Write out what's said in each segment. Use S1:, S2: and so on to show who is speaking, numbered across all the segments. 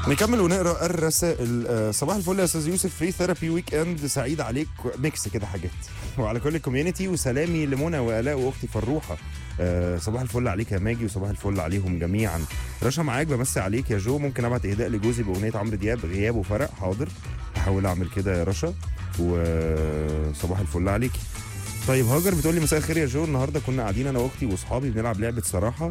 S1: نكمل ونقرا الرسائل آه، صباح الفل يا استاذ يوسف فري ثيرابي ويك اند سعيد عليك ميكس كده حاجات وعلى كل الكوميونتي وسلامي لمنى والاء واختي فروحه آه، صباح الفل عليك يا ماجي وصباح الفل عليهم جميعا رشا معاك بمسي عليك يا جو ممكن ابعت اهداء لجوزي باغنيه عمرو دياب غياب وفرق حاضر هحاول اعمل كده يا رشا وصباح الفل عليكي طيب هاجر بتقول لي مساء الخير يا جو النهارده كنا قاعدين انا واختي واصحابي بنلعب لعبه صراحه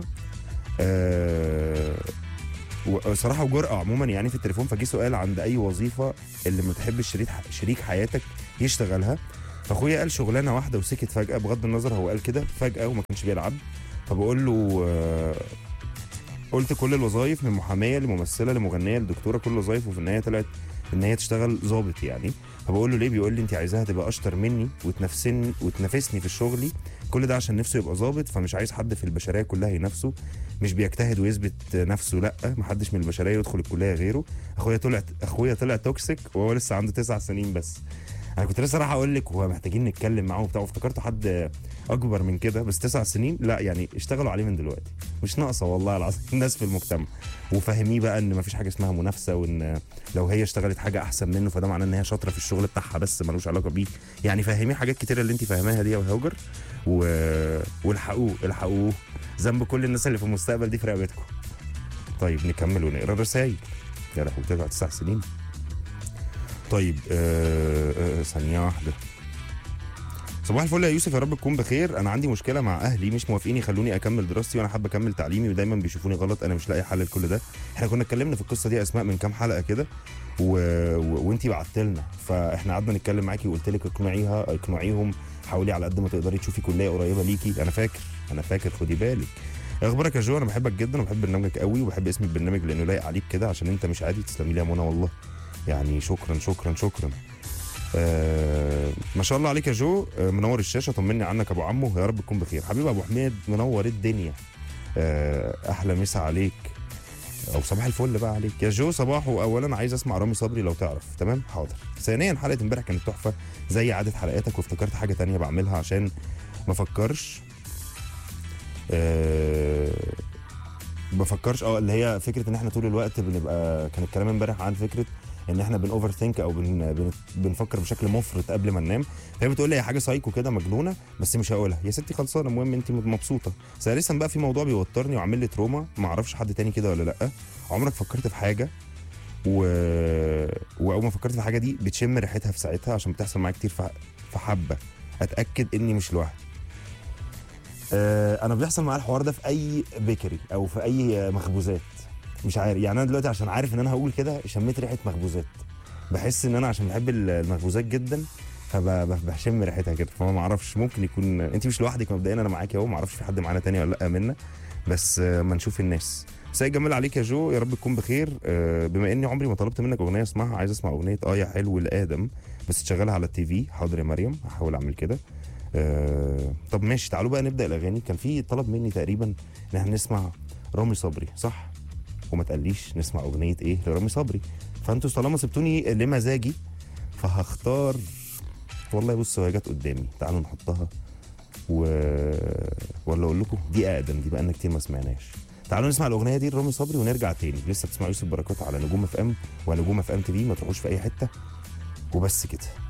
S1: آه و- صراحه وجرأه عموما يعني في التليفون فجي سؤال عند اي وظيفه اللي ما تحبش شريك شريك حياتك يشتغلها فاخويا قال شغلانه واحده وسكت فجاه بغض النظر هو قال كده فجاه وما كانش بيلعب فبقول له آه، قلت كل الوظائف من محاميه لممثله لمغنيه لدكتوره كل الوظائف وفي النهايه طلعت ان هي تشتغل ظابط يعني فبقول له ليه بيقول لي انت عايزاها تبقى اشطر مني وتنافسني وتنافسني في شغلي كل ده عشان نفسه يبقى ظابط فمش عايز حد في البشريه كلها ينافسه مش بيجتهد ويثبت نفسه لا محدش من البشريه يدخل الكليه غيره اخويا طلع اخويا طلع توكسيك وهو لسه عنده تسع سنين بس انا كنت لسه راح اقول لك هو محتاجين نتكلم معاه وبتاع وافتكرته حد اكبر من كده بس تسع سنين لا يعني اشتغلوا عليه من دلوقتي مش ناقصه والله العظيم الناس في المجتمع وفهميه بقى ان مفيش حاجه اسمها منافسه وان لو هي اشتغلت حاجه احسن منه فده معناه ان هي شاطره في الشغل بتاعها بس ملوش علاقه بيه يعني فهميه حاجات كتيره اللي انت فاهماها دي يا هاجر و... والحقوه الحقوه ذنب كل الناس اللي في المستقبل دي في رقبتكم طيب نكمل ونقرا الرسايل يا لهوي تسع تسع سنين طيب آه آه ثانيه واحده صباح الفل يا يوسف يا رب تكون بخير انا عندي مشكله مع اهلي مش موافقين يخلوني اكمل دراستي وانا حابه اكمل تعليمي ودايما بيشوفوني غلط انا مش لاقي حل لكل ده احنا كنا اتكلمنا في القصه دي يا اسماء من كام حلقه كده و... و... وانتي بعت لنا فاحنا قعدنا نتكلم معاكي وقلت لك اقنعيها اقنعيهم حاولي على قد ما تقدري تشوفي كليه قريبه ليكي انا فاكر انا فاكر خدي بالك اخبارك يا جو انا بحبك جدا وبحب برنامجك قوي وبحب اسم البرنامج لانه لايق عليك كده عشان انت مش عادي تسلمي لي يا منى والله يعني شكرا شكرا شكرا آه ما شاء الله عليك يا جو آه منور الشاشه طمني عنك ابو عمو يا رب تكون بخير حبيبي ابو حميد منور الدنيا آه احلى مسا عليك او صباح الفل بقى عليك يا جو صباح اولا عايز اسمع رامي صبري لو تعرف تمام حاضر ثانيا حلقه امبارح كانت تحفه زي عاده حلقاتك وافتكرت حاجه تانية بعملها عشان ما افكرش آه بفكرش اه اللي هي فكره ان احنا طول الوقت بنبقى كان الكلام امبارح عن فكره ان احنا بن اوفر ثينك او بن بن بنفكر بشكل مفرط قبل ما ننام فهي بتقول لي هي حاجه سايكو كده مجنونه بس مش هقولها يا ستي خلصانه المهم انت مبسوطه ثالثا بقى في موضوع بيوترني وعامل لي تروما ما اعرفش حد تاني كده ولا لا عمرك فكرت في حاجه و... واول ما فكرت في الحاجه دي بتشم ريحتها في ساعتها عشان بتحصل معايا كتير في في حبه اتاكد اني مش لوحدي آه، انا بيحصل معايا الحوار ده في اي بيكري او في اي مخبوزات مش عارف يعني انا دلوقتي عشان عارف ان انا هقول كده شميت ريحه مخبوزات بحس ان انا عشان بحب المخبوزات جدا فبشم ريحتها كده فما اعرفش ممكن يكون انت مش لوحدك مبدئيا انا معاكي اهو ما اعرفش في حد معانا تاني ولا لا منا بس آه، ما نشوف الناس سيد جمال عليك يا جو يا رب تكون بخير آه، بما اني عمري ما طلبت منك اغنيه اسمعها عايز اسمع اغنيه اه يا حلو لادم بس تشغلها على التي في حاضر يا مريم هحاول اعمل كده آه، طب ماشي تعالوا بقى نبدا الاغاني كان في طلب مني تقريبا ان احنا نسمع رامي صبري صح وما تقليش نسمع اغنيه ايه لرامي صبري فانتوا طالما سبتوني لمزاجي فهختار والله بصوا هي جت قدامي تعالوا نحطها و... ولا اقول لكم دي اقدم دي بقالنا كتير ما سمعناش تعالوا نسمع الاغنيه دي لرامي صبري ونرجع تاني لسه بتسمعوا يوسف بركات على نجوم اف ام ونجوم اف ام تي في ما تروحوش في اي حته وبس كده